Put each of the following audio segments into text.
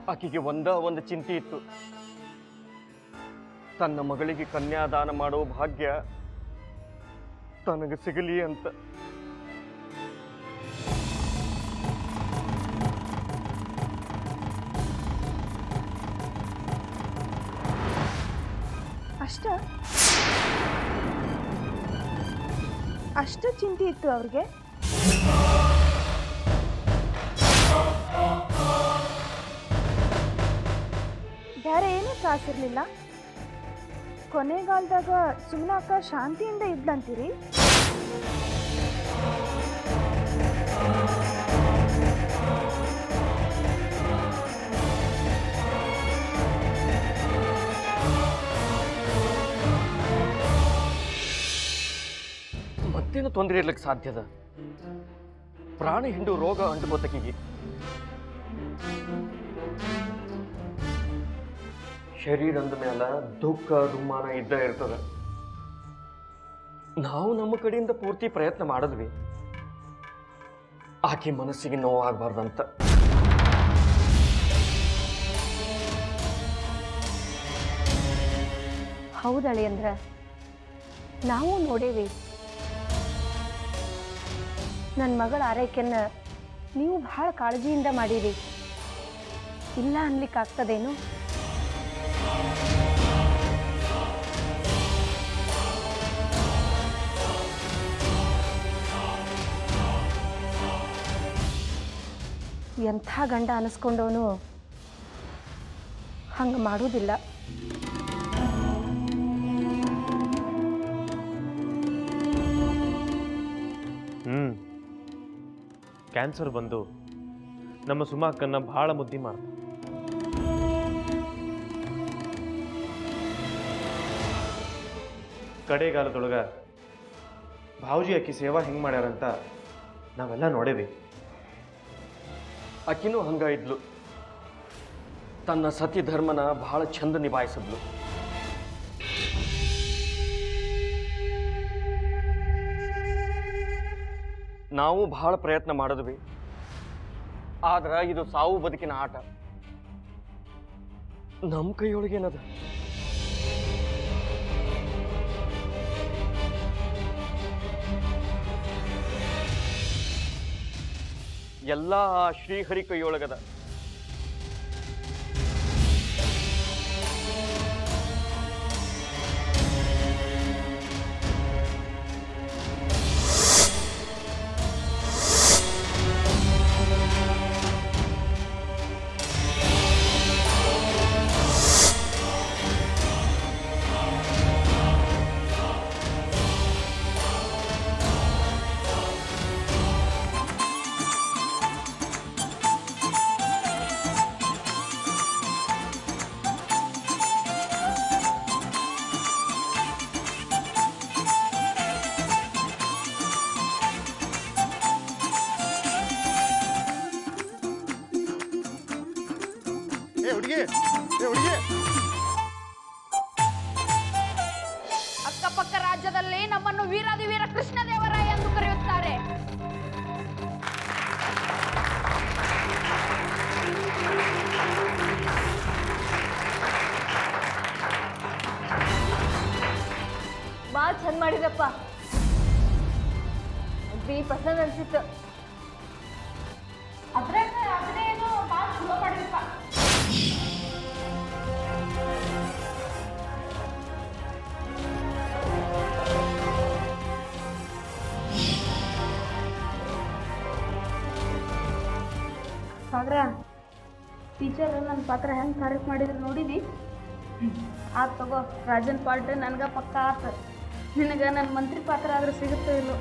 ಆಕೆಗೆ ಒಂದ ಒಂದು ಚಿಂತೆ ಇತ್ತು ತನ್ನ ಮಗಳಿಗೆ ಕನ್ಯಾದಾನ ಮಾಡೋ ಭಾಗ್ಯ ತನಗೆ ಸಿಗಲಿ ಅಂತ ಅಷ್ಟ ಅಷ್ಟ ಚಿಂತೆ ಇತ್ತು ಅವ್ರಿಗೆ ಬೇರೆ ಏನೂ ತ್ರಾಸಿರ್ಲಿಲ್ಲ ಕೊನೆಗಾಲದಾಗ ಸುಮ್ನಾಕ ಶಾಂತಿಯಿಂದ ಇದ್ಲಂತೀರಿ ಮತ್ತೇನು ತೊಂದರೆ ಇರ್ಲಿಕ್ಕೆ ಸಾಧ್ಯದ ಪ್ರಾಣಿ ಹಿಂಡು ರೋಗ ಅಂಟುಕೋತಕಿಗೆ ಶರೀರ ಅಂದ ಮೇಲ ದುಃಖ ದುಮ್ಮಾನ ಇದ್ದ ಇರ್ತದ ನಾವು ನಮ್ಮ ಕಡೆಯಿಂದ ಪೂರ್ತಿ ಪ್ರಯತ್ನ ಮಾಡಿದ್ವಿ ಆಕೆ ಮನಸ್ಸಿಗೆ ನೋವಾಗಬಾರ್ದಂತ ಹೌದಳಿ ಅಂದ್ರ ನಾವು ನೋಡೇವಿ ನನ್ನ ಮಗಳ ಆರೈಕೆಯನ್ನ ನೀವು ಭಾಳ ಕಾಳಜಿಯಿಂದ ಮಾಡೀರಿ ಇಲ್ಲ ಅನ್ಲಿಕ್ಕೆ ಆಗ್ತದೇನು ಎಂಥ ಗಂಡ ಅನಿಸ್ಕೊಂಡವನು ಹಂಗೆ ಮಾಡೋದಿಲ್ಲ ಹ್ಞೂ ಕ್ಯಾನ್ಸರ್ ಬಂದು ನಮ್ಮ ಸುಮಾಕನ್ನ ಭಾಳ ಮುದ್ದಿ ಮಾಡ್ತ ಕಡೆಗಾಲದೊಳಗ ಭಾವುಜಿ ಆಕಿ ಸೇವಾ ಹೆಂಗೆ ಮಾಡ್ಯಾರಂತ ನಾವೆಲ್ಲ ನೋಡೇವಿ ಆಕಿನೂ ಹಂಗ ಇದ್ಲು ತನ್ನ ಸತಿ ಧರ್ಮನ ಬಹಳ ಚಂದ ನಿಭಾಯಿಸಿದ್ಲು ನಾವು ಬಹಳ ಪ್ರಯತ್ನ ಮಾಡಿದ್ವಿ ಆದ್ರ ಇದು ಸಾವು ಬದುಕಿನ ಆಟ ನಮ್ಮ ಕೈಯೊಳಗೇನದ ಎಲ್ಲ ಆ ಶ್ರೀಹರಿ ಕೈಯೊಳಗದ ಏ ಹುಡುಗಿ ಏ ಹುಡುಗಿ ಅಕ್ಕಪಕ್ಕ ರಾಜ್ಯದಲ್ಲಿ ನಮ್ಮನ್ನು ವೀರಾದಿ ವೀರ ಕೃಷ್ಣದೇವರಾಯ ಎಂದು ಕರೆಯುತ್ತಾರೆ ಭಾಳ ಚಂದ ಮಾಡಿದಪ್ಪ ಬಿ ಪಸಂದ್ ಅನ್ಸಿತ್ತು ಅದ್ರಾಗ ಅದನ್ನೇ ಏನು ಭಾಳ ಚಲೋ ಮಾಡಿದಪ್ಪ ಸಾಗ್ರ ಟೀಚರ್ ನನ್ನ ಪಾತ್ರ ಹೆಂಗೆ ತಾರೀಫ್ ಮಾಡಿದ್ರು ನೋಡಿದಿ ಆತ್ ತಗೋ ರಾಜನ್ ಪಾರ್ಟ್ ನನಗೆ ಪಕ್ಕ ಆತ ನಿನಗೆ ನನ್ನ ಮಂತ್ರಿ ಪಾತ್ರ ಆದ್ರೆ ಸಿಗುತ್ತೋ ಇಲ್ಲೋ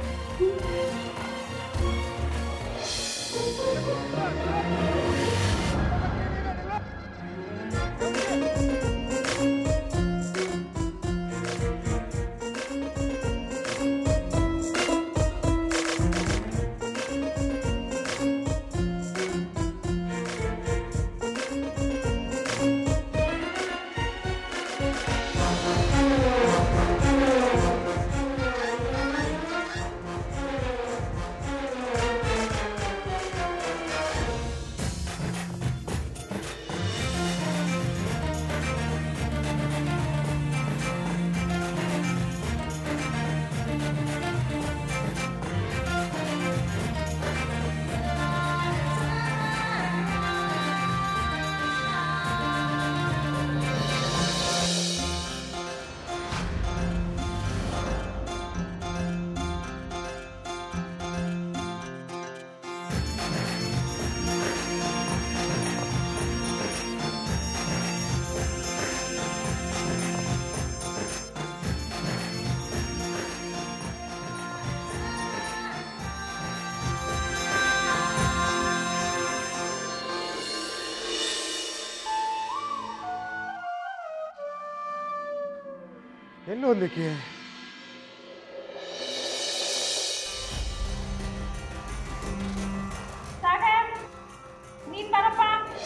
ಎಲ್ಲಿ ಹೋಗ್ಲಿಕ್ಕೆ ನೀನ್ ಬರಪ್ಪ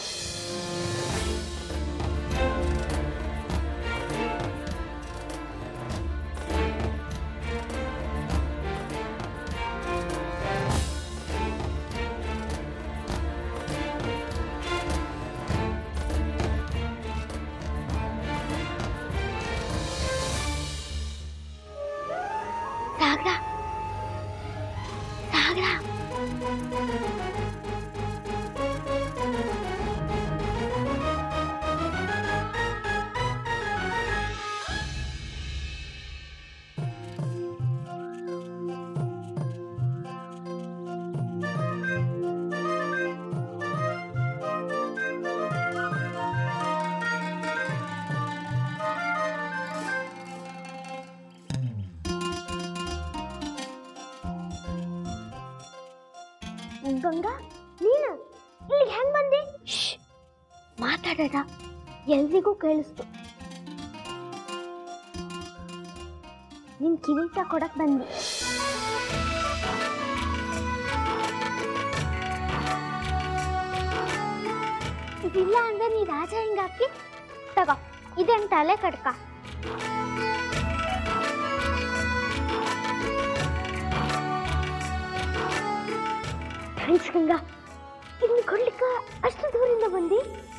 ಸಾಗರ ಸಾಗರ ಗಂಗಾ ನೀನು ಇಲ್ಲಿಗೆ ಹೆಂಗ್ ಬಂದೆ ಮಾತಾಡೋದ ಎಲ್ರಿಗೂ ಕೇಳಿಸ್ತು ನಿನ್ ಕಿರೀಟ ಕೊಡಕ್ ಬಂದೆ ಇದಿಲ್ಲ ಅಂದ್ರೆ ನೀ ರಾಜ ಹೆಂಗಾಕಿ ತಗೋ ಇದೇನ್ ತಲೆ ಕಡ್ಕ ಥ್ಯಾಂಕ್ಸ್ ಗಂಗಾ ಇನ್ನು ಕೊಡ್ಲಿಕ್ಕ ಅಷ್ಟು ದೂರಿಂದ ಬಂದಿ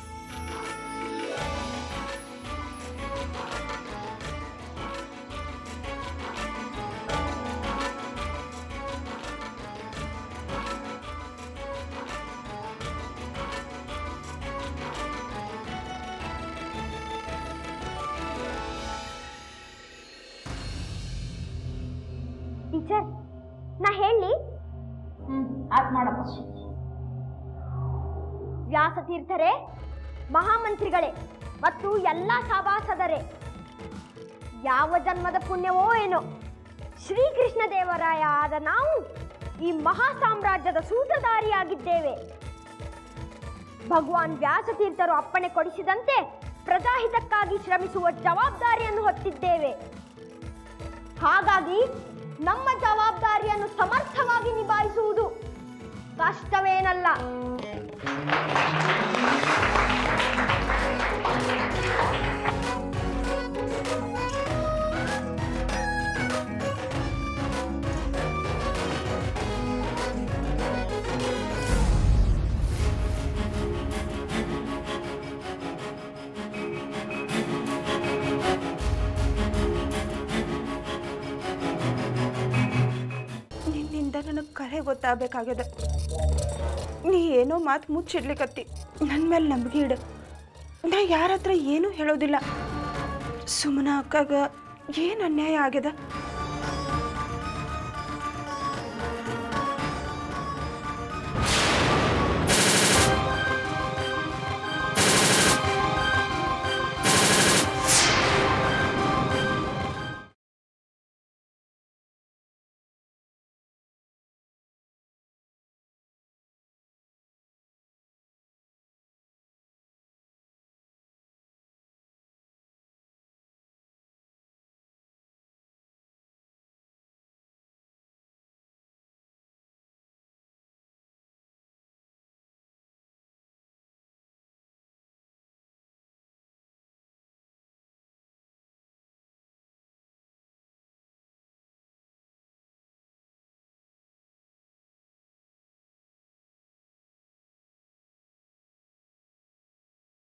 ಟೀಚರ್ ನಾ ಹೇಳಿ ಹ್ಮ್ ಆತ್ ಮಾಡಪ್ಪ ವ್ಯಾಸತೀರ್ಥರೇ ಮಹಾಮಂತ್ರಿಗಳೇ ಮತ್ತು ಎಲ್ಲ ಸಭಾಸದರೇ ಯಾವ ಜನ್ಮದ ಪುಣ್ಯವೋ ಏನೋ ಶ್ರೀಕೃಷ್ಣ ದೇವರಾಯ ಆದ ನಾವು ಈ ಮಹಾ ಸಾಮ್ರಾಜ್ಯದ ಸೂತ್ರಧಾರಿಯಾಗಿದ್ದೇವೆ ಭಗವಾನ್ ವ್ಯಾಸತೀರ್ಥರು ಅಪ್ಪಣೆ ಕೊಡಿಸಿದಂತೆ ಪ್ರಜಾಹಿತಕ್ಕಾಗಿ ಶ್ರಮಿಸುವ ಜವಾಬ್ದಾರಿಯನ್ನು ಹೊತ್ತಿದ್ದೇವೆ ಹಾಗಾಗಿ ನಮ್ಮ ಜವಾಬ್ದಾರಿಯನ್ನು ಸಮರ್ಥವಾಗಿ ನಿಭಾಯಿಸುವುದು ಕಷ್ಟವೇನಲ್ಲ ನಿನ್ನಿಂದ ನನಗೆ ಕರೆ ಗೊತ್ತಾಗಬೇಕಾಗ್ಯದ ನೀ ಏನೋ ಮಾತು ಮುಚ್ಚಿಡ್ಲಿಕತ್ತಿ ನನ್ನ ಮೇಲೆ ನಂಬಿಕೆ ಇಡು ನಾ ಯಾರ ಹತ್ರ ಏನೂ ಹೇಳೋದಿಲ್ಲ ಸುಮ್ಮನ ಅಕ್ಕಾಗ ಏನು ಅನ್ಯಾಯ ಆಗ್ಯದ